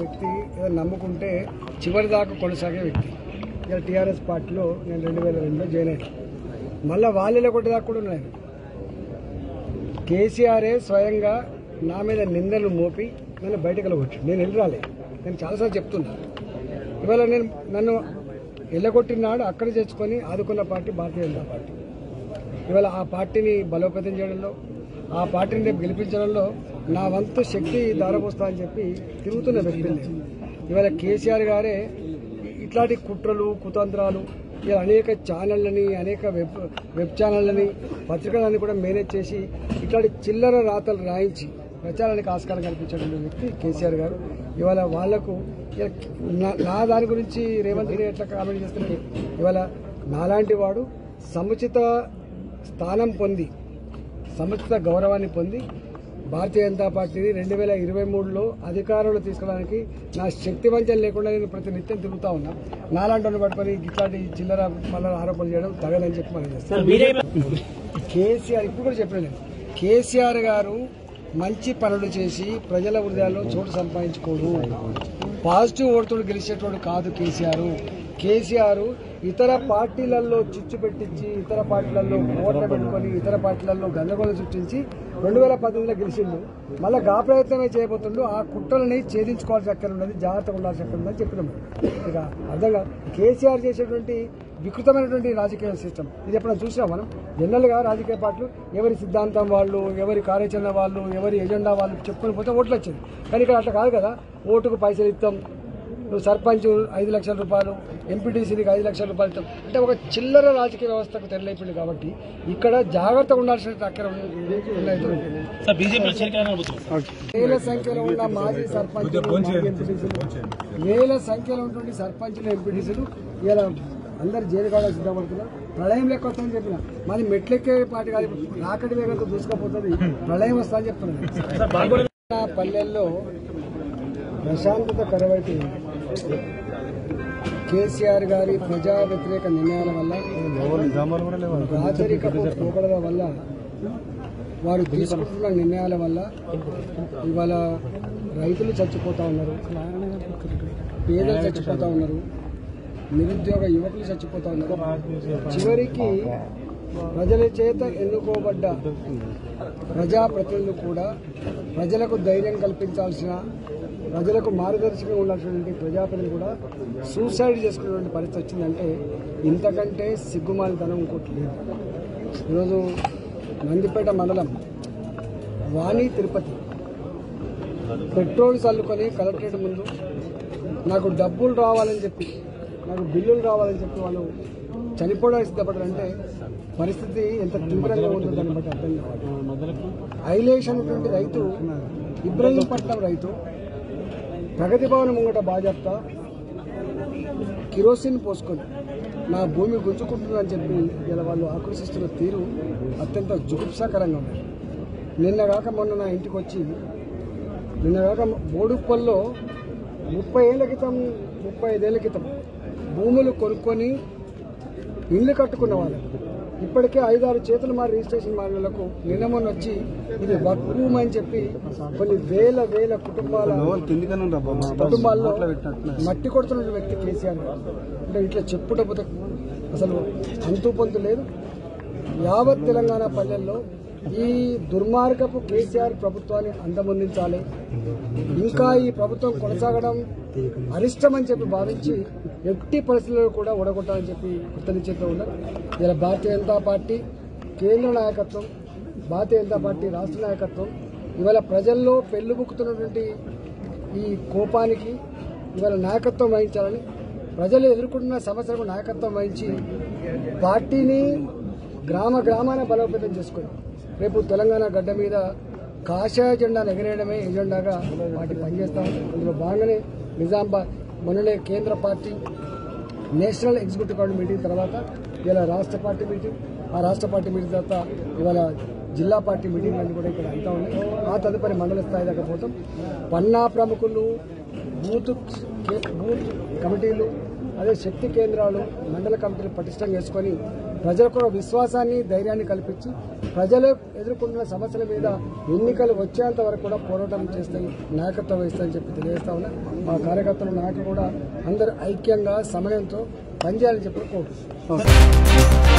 వ్యక్తి ఏదో నమ్ముకుంటే చివరి దాకా కొనసాగే వ్యక్తి ఇలా టీఆర్ఎస్ పార్టీలో నేను రెండు వేల రెండులో జాయిన్ అయ్యాను మళ్ళీ వాళ్ళలో కొట్టి దాకా కూడా ఉన్నాయి కేసీఆరే స్వయంగా నా మీద నిందలు మోపి నన్ను బయటకు వెళ్ళగొట్టాడు నేను వెళ్ళి రాలే నేను చాలాసార్లు చెప్తున్నా ఇవాళ నేను నన్ను వెళ్ళగొట్టినాడు అక్కడ తెచ్చుకొని ఆదుకున్న పార్టీ భారతీయ జనతా పార్టీ ఇవాళ ఆ పార్టీని బలోపేతం చేయడంలో ఆ పార్టీని రేపు గెలిపించడంలో నా వంతు శక్తి దారపోస్తా అని చెప్పి తిరుగుతున్న వ్యక్తులు ఇవాళ కేసీఆర్ గారే ఇట్లాంటి కుట్రలు కుతంత్రాలు ఇలా అనేక ఛానళ్ళని అనేక వెబ్ వెబ్ ఛానళ్ళని పత్రికలని కూడా మేనేజ్ చేసి ఇట్లాంటి చిల్లర రాతలు రాయించి ప్రచారానికి ఆస్కారం కల్పించడం వ్యక్తి కేసీఆర్ గారు ఇవాళ వాళ్లకు ఇవాళ నా- నా దాని గురించి రేవంత్ రెడ్డి ఎట్లా కామెంట్ చేస్తున్నారు ఇవాళ నాలాంటి వాడు సముచిత స్థానం పొంది సముచిత గౌరవాన్ని పొంది భారతీయ జనతా పార్టీని రెండు వేల ఇరవై మూడులో అధికారంలో తీసుకోవడానికి నా శక్తి వంచన లేకుండా నేను ప్రతి నిత్యం తిరుగుతా ఉన్నా నాలాంటి వాడిని పట్టుకొని ఇట్లాంటి చిల్లర మళ్ళీ ఆరోపణలు చేయడం తగదని చెప్పి మనం చేస్తాం కేసీఆర్ ఇప్పుడు కూడా చెప్పాను నేను కేసీఆర్ గారు మంచి పనులు చేసి ప్రజల హృదయాల్లో చోటు సంపాదించుకోడు పాజిటివ్ ఓటుతో గెలిచేటోడు కాదు కేసీఆర్ కేసీఆర్ ఇతర పార్టీలలో చిచ్చు పెట్టించి ఇతర పార్టీలలో ఓట్ల పెట్టుకొని ఇతర పార్టీలలో గందరగోళం సృష్టించి రెండు వేల పద్దెనిమిదిలో గెలిచిండు మళ్ళీ గా ప్రయత్నమే చేయబోతుండు ఆ కుట్రలని ఛేదించుకోవాల్సిన అక్కడ ఉన్నది జాగ్రత్తగా ఉండాల్సిన అక్కడ ఉందని చెప్పినాం ఇక అర్థంగా కేసీఆర్ చేసేటువంటి వికృతమైనటువంటి రాజకీయ సిస్టమ్ ఇది ఎప్పుడైనా చూసినా మనం జనరల్గా రాజకీయ పార్టీలు ఎవరి సిద్ధాంతం వాళ్ళు ఎవరి కార్యాచరణ వాళ్ళు ఎవరి ఎజెండా వాళ్ళు చెప్పుకొని పోతే ఓట్లు వచ్చేది కానీ ఇక్కడ అట్లా కాదు కదా ఓటుకు పైసలు ఇస్తాం నువ్వు సర్పంచ్ ఐదు లక్షల రూపాయలు ఎంపీటీసీకి ఐదు లక్షల రూపాయలు ఇస్తాం అంటే ఒక చిల్లర రాజకీయ వ్యవస్థకు తెరలేపింది కాబట్టి ఇక్కడ జాగ్రత్తగా ఉండాల్సిన అక్కడ ఉన్నాయి సార్ బీజేపీలో చేరికలని వేల సంఖ్యలో ఉన్న మాజీ సర్పంచులు మాజీ ఎంపీటీసీలు వేల సంఖ్యలో ఉన్నటువంటి సర్పంచులు ఎంపీటీసీలు ఇలా అందరు జైలు కావడానికి సిద్ధపడుతున్నారు ప్రళయం లెక్క వస్తుందని చెప్పిన మాది మెట్లెక్కే పార్టీ కాదు ఇప్పుడు రాకటి వేగంతో దూసుకపోతుంది ప్రళయం వస్తా అని చెప్తున్నాను నా పల్లెల్లో ప్రశాంతత కరువైపోయింది కేసీఆర్ గారి ప్రజా వ్యతిరేక నిర్ణయాల వల్ల రాచరికపు పోకడల వల్ల వారు తీసుకుంటున్న నిర్ణయాల వల్ల ఇవాళ రైతులు చచ్చిపోతా ఉన్నారు పేదలు చచ్చిపోతా ఉన్నారు నిరుద్యోగ యువకులు చచ్చిపోతా ఉన్నారు చివరికి ప్రజల చేత ఎన్నుకోబడ్డ ప్రజాప్రతినిధులు కూడా ప్రజలకు ధైర్యం కల్పించాల్సిన ప్రజలకు మార్గదర్శకంగా ఉండాల్సినటువంటి ప్రజాప్రతినిధులు కూడా సూసైడ్ చేసుకునేటువంటి పరిస్థితి వచ్చిందంటే ఇంతకంటే సిగ్గుమాలితనం ఇంకోటి లేదు ఈరోజు నందిపేట మండలం వాణి తిరుపతి పెట్రోల్ చల్లుకొని కలెక్టరేట్ ముందు నాకు డబ్బులు రావాలని చెప్పి నాకు బిల్లులు రావాలని చెప్పి వాళ్ళు చనిపోవడానికి సిద్ధపడారంటే పరిస్థితి ఎంత తీవ్రంగా ఉందో దాన్ని బట్టి అర్థం కావాలి ఐలేష్ అనేటువంటి రైతు ఇబ్రహీంపట్నం రైతు ప్రగతి భవన్ ముంగట బాజాప్తా కిరోసిన్ పోసుకొని నా భూమి గుంజుకుంటుందని చెప్పి ఇలా వాళ్ళు ఆకర్షిస్తున్న తీరు అత్యంత జుగుప్సాకరంగా ఉంది నిన్న కాక మొన్న నా ఇంటికి వచ్చి నిన్న కాక బోడుప్పల్లో ముప్పై ఏళ్ళ క్రితం ముప్పై ఐదేళ్ల క్రితం భూములు కొనుక్కొని ఇల్లు కట్టుకున్న వాళ్ళు ఇప్పటికే ఐదారు చేతులు మారి రిజిస్ట్రేషన్ మారినందుకు నిన్న మొన్న వచ్చి ఇది వర్క్ భూమి అని చెప్పి కొన్ని వేల వేల కుటుంబాల కుటుంబాల్లో మట్టి కొడుతున్న వ్యక్తి కేసీఆర్ గారు. అంటే ఇట్లా చెప్పుట పోతే అసలు అంతు పొంతు లేదు యావత్ తెలంగాణ పల్లెల్లో ఈ దుర్మార్గపు కేసీఆర్ ప్రభుత్వాన్ని అందమొందించాలి ఇంకా ఈ ప్రభుత్వం కొనసాగడం అరిష్టమని చెప్పి భావించి ఎట్టి పరిస్థితుల్లో కూడా ఓడగొట్టాలని చెప్పి కృతనిశ్చయంతో ఉన్నారు ఇలా భారతీయ జనతా పార్టీ కేంద్ర నాయకత్వం భారతీయ జనతా పార్టీ రాష్ట్ర నాయకత్వం ఇవాళ ప్రజల్లో పెళ్లిబుక్కుతున్నటువంటి ఈ కోపానికి ఇవాళ నాయకత్వం వహించాలని ప్రజలు ఎదుర్కొంటున్న సమస్యలకు నాయకత్వం వహించి పార్టీని గ్రామ గ్రామాన బలోపేతం చేసుకొని రేపు తెలంగాణ గడ్డ మీద కాషాయ జెండాను ఎగరేయడమే ఎజెండాగా పార్టీ పనిచేస్తాం అందులో భాగంగానే నిజామాబాద్ మొన్ననే కేంద్ర పార్టీ నేషనల్ ఎగ్జిక్యూటివ్ కమిటీ మీటింగ్ తర్వాత ఇలా రాష్ట్ర పార్టీ మీటింగ్ ఆ రాష్ట్ర పార్టీ మీటింగ్ తర్వాత ఇవాళ జిల్లా పార్టీ మీటింగ్ అన్ని కూడా ఇక్కడ అంతా ఉన్నాయి ఆ తదుపరి మండల స్థాయి దాకా పోతాం పన్నా ప్రముఖులు బూత్ కే- బూత్ కమిటీలు అదే శక్తి కేంద్రాలు మండల కమిటీలు పటిష్టంగా చేసుకొని ప్రజలకు ఒక విశ్వాసాన్ని ధైర్యాన్ని కల్పించి ప్రజలు ఎదుర్కొంటున్న సమస్యల మీద ఎన్నికలు వచ్చేంత వరకు కూడా పోరాటం చేస్తాయి నాయకత్వం వహిస్తాయని చెప్పి తెలియజేస్తా ఉన్నా మా కార్యకర్తలు నాయకులు కూడా అందరూ ఐక్యంగా సమయంతో పనిచేయాలని చెప్పి కోరుకుంటున్నాం